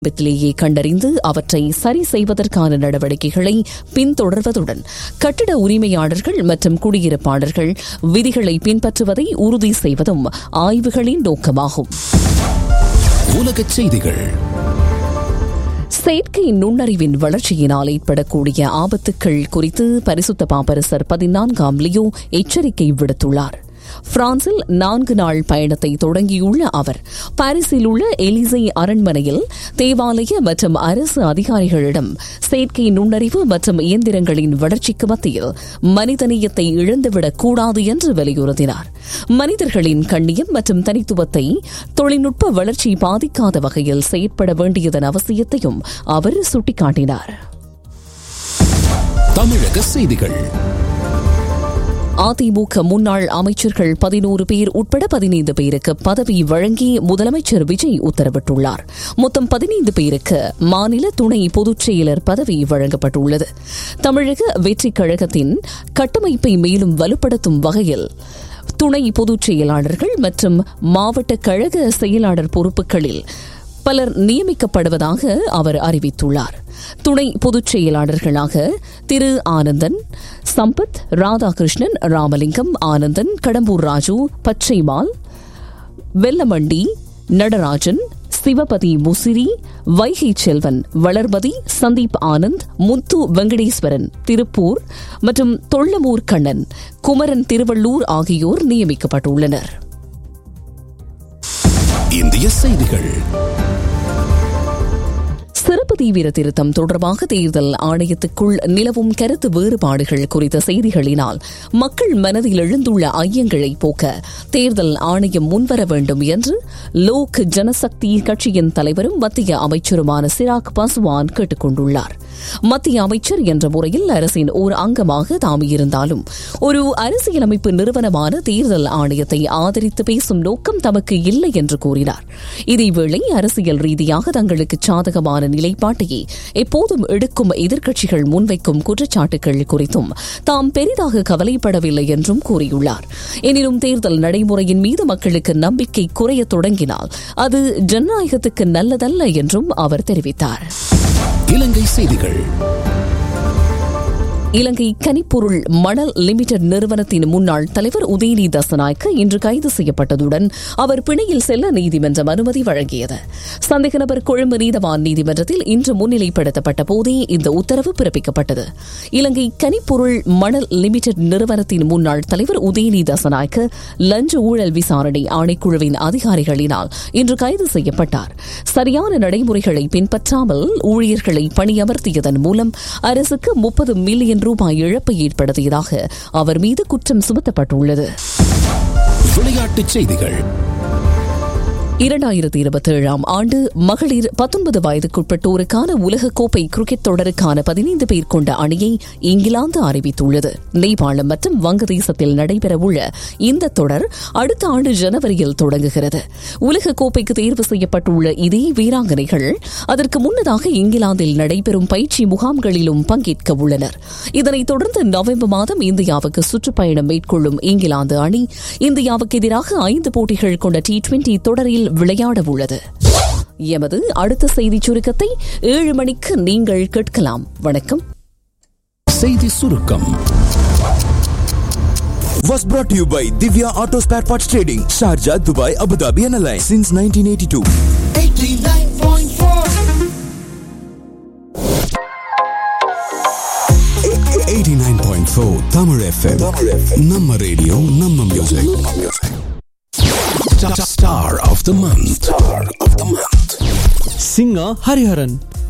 வித்திலேயே கண்டறிந்து அவற்றை சரி செய்வதற்கான நடவடிக்கைகளை பின்தொடர்வதுடன் கட்டிட உரிமையாளர்கள் மற்றும் குடியிருப்பாளர்கள் விதிகளை பின்பற்றுவதை உறுதி செய்வதும் ஆய்வுகளின் நோக்கமாகும் உலகச் செய்திகள் செயற்கை நுண்ணறிவின் வளர்ச்சியினால் ஏற்படக்கூடிய ஆபத்துக்கள் குறித்து பரிசுத்த பாப்பரசர் பதினான்காம் லியோ எச்சரிக்கை விடுத்துள்ளார் பிரான்சில் நான்கு நாள் பயணத்தை தொடங்கியுள்ள அவர் பாரிஸில் உள்ள எலிசை அரண்மனையில் தேவாலய மற்றும் அரசு அதிகாரிகளிடம் செயற்கை நுண்ணறிவு மற்றும் இயந்திரங்களின் வளர்ச்சிக்கு மத்தியில் மனிதநேயத்தை இழந்துவிடக் கூடாது என்று வலியுறுத்தினார் மனிதர்களின் கண்ணியம் மற்றும் தனித்துவத்தை தொழில்நுட்ப வளர்ச்சி பாதிக்காத வகையில் செயற்பட வேண்டியதன் அவசியத்தையும் அவர் சுட்டிக்காட்டினார் தமிழக செய்திகள் அதிமுக முன்னாள் அமைச்சர்கள் பதினோரு பேர் உட்பட பதினைந்து பேருக்கு பதவி வழங்கி முதலமைச்சர் விஜய் உத்தரவிட்டுள்ளார் மொத்தம் பதினைந்து பேருக்கு மாநில துணை பொதுச் செயலர் பதவி வழங்கப்பட்டுள்ளது தமிழக வெற்றிக் கழகத்தின் கட்டமைப்பை மேலும் வலுப்படுத்தும் வகையில் துணை பொதுச் செயலாளர்கள் மற்றும் மாவட்ட கழக செயலாளர் பொறுப்புகளில் பலர் நியமிக்கப்படுவதாக அவர் அறிவித்துள்ளார் துணை பொதுச் செயலாளர்களாக திரு ஆனந்தன் சம்பத் ராதாகிருஷ்ணன் ராமலிங்கம் ஆனந்தன் கடம்பூர் ராஜு பச்சைமால் வெல்லமண்டி நடராஜன் சிவபதி முசிறி வைகை செல்வன் வளர்மதி சந்தீப் ஆனந்த் முத்து வெங்கடேஸ்வரன் திருப்பூர் மற்றும் தொள்ளமூர் கண்ணன் குமரன் திருவள்ளூர் ஆகியோர் நியமிக்கப்பட்டுள்ளனர் இந்திய செய்திகள் சிறப்பு தீவிர திருத்தம் தொடர்பாக தேர்தல் ஆணையத்துக்குள் நிலவும் கருத்து வேறுபாடுகள் குறித்த செய்திகளினால் மக்கள் மனதில் எழுந்துள்ள ஐயங்களை போக்க தேர்தல் ஆணையம் முன்வர வேண்டும் என்று லோக் ஜனசக்தி கட்சியின் தலைவரும் மத்திய அமைச்சருமான சிராக் பாஸ்வான் கேட்டுக் கொண்டுள்ளார் மத்திய அமைச்சர் என்ற முறையில் அரசின் ஓர் அங்கமாக தாம் இருந்தாலும் ஒரு அரசியலமைப்பு நிறுவனமான தேர்தல் ஆணையத்தை ஆதரித்து பேசும் நோக்கம் தமக்கு இல்லை என்று கூறினார் இதேவேளை அரசியல் ரீதியாக தங்களுக்கு சாதகமான நிலைப்பாட்டையே எப்போதும் எடுக்கும் எதிர்க்கட்சிகள் முன்வைக்கும் குற்றச்சாட்டுகள் குறித்தும் தாம் பெரிதாக கவலைப்படவில்லை என்றும் கூறியுள்ளார் எனினும் தேர்தல் நடைமுறையின் மீது மக்களுக்கு நம்பிக்கை குறையத் தொடங்கினால் அது ஜனநாயகத்துக்கு நல்லதல்ல என்றும் அவர் தெரிவித்தார் இலங்கை செய்திகள் இலங்கை கனிப்பொருள் மணல் லிமிடெட் நிறுவனத்தின் முன்னாள் தலைவர் உதயநிதி தசநாயக்க இன்று கைது செய்யப்பட்டதுடன் அவர் பிணையில் செல்ல நீதிமன்றம் அனுமதி வழங்கியது சந்தேக நபர் கொழும்பு நீதவான் நீதிமன்றத்தில் இன்று முன்னிலைப்படுத்தப்பட்ட போதே இந்த உத்தரவு பிறப்பிக்கப்பட்டது இலங்கை கனிப்பொருள் மணல் லிமிடெட் நிறுவனத்தின் முன்னாள் தலைவர் உதயநிதி தசநாயக்க லஞ்ச ஊழல் விசாரணை ஆணைக்குழுவின் அதிகாரிகளினால் இன்று கைது செய்யப்பட்டார் சரியான நடைமுறைகளை பின்பற்றாமல் ஊழியர்களை பணியமர்த்தியதன் மூலம் அரசுக்கு முப்பது மில்லியன் ரூபாய் இழப்பை ஏற்படுத்தியதாக அவர் மீது குற்றம் சுமத்தப்பட்டுள்ளது விளையாட்டுச் செய்திகள் இரண்டாயிரத்தி இருபத்தி ஏழாம் ஆண்டு மகளிர் பத்தொன்பது வயதுக்குட்பட்டோருக்கான உலகக்கோப்பை கிரிக்கெட் தொடருக்கான பதினைந்து பேர் கொண்ட அணியை இங்கிலாந்து அறிவித்துள்ளது நேபாளம் மற்றும் வங்கதேசத்தில் நடைபெறவுள்ள இந்த தொடர் அடுத்த ஆண்டு ஜனவரியில் தொடங்குகிறது உலகக்கோப்பைக்கு தேர்வு செய்யப்பட்டுள்ள இதே வீராங்கனைகள் அதற்கு முன்னதாக இங்கிலாந்தில் நடைபெறும் பயிற்சி முகாம்களிலும் பங்கேற்க உள்ளனர் இதனைத் தொடர்ந்து நவம்பர் மாதம் இந்தியாவுக்கு சுற்றுப்பயணம் மேற்கொள்ளும் இங்கிலாந்து அணி இந்தியாவுக்கு எதிராக ஐந்து போட்டிகள் கொண்ட டி டுவெண்டி தொடரில் விளையாட உள்ளது எமது அடுத்த செய்தி சுருக்கத்தை ஏழு மணிக்கு நீங்கள் கேட்கலாம் வணக்கம் செய்தி சுருக்கம் was brought to you by Divya Auto Spare Parts Trading, Sharjah, Dubai, Abu Dhabi and Alliance since 1982. 89.4 Tamil FM. Namma radio, Namma music. Star of the month. Star of the month. singer Hariharan.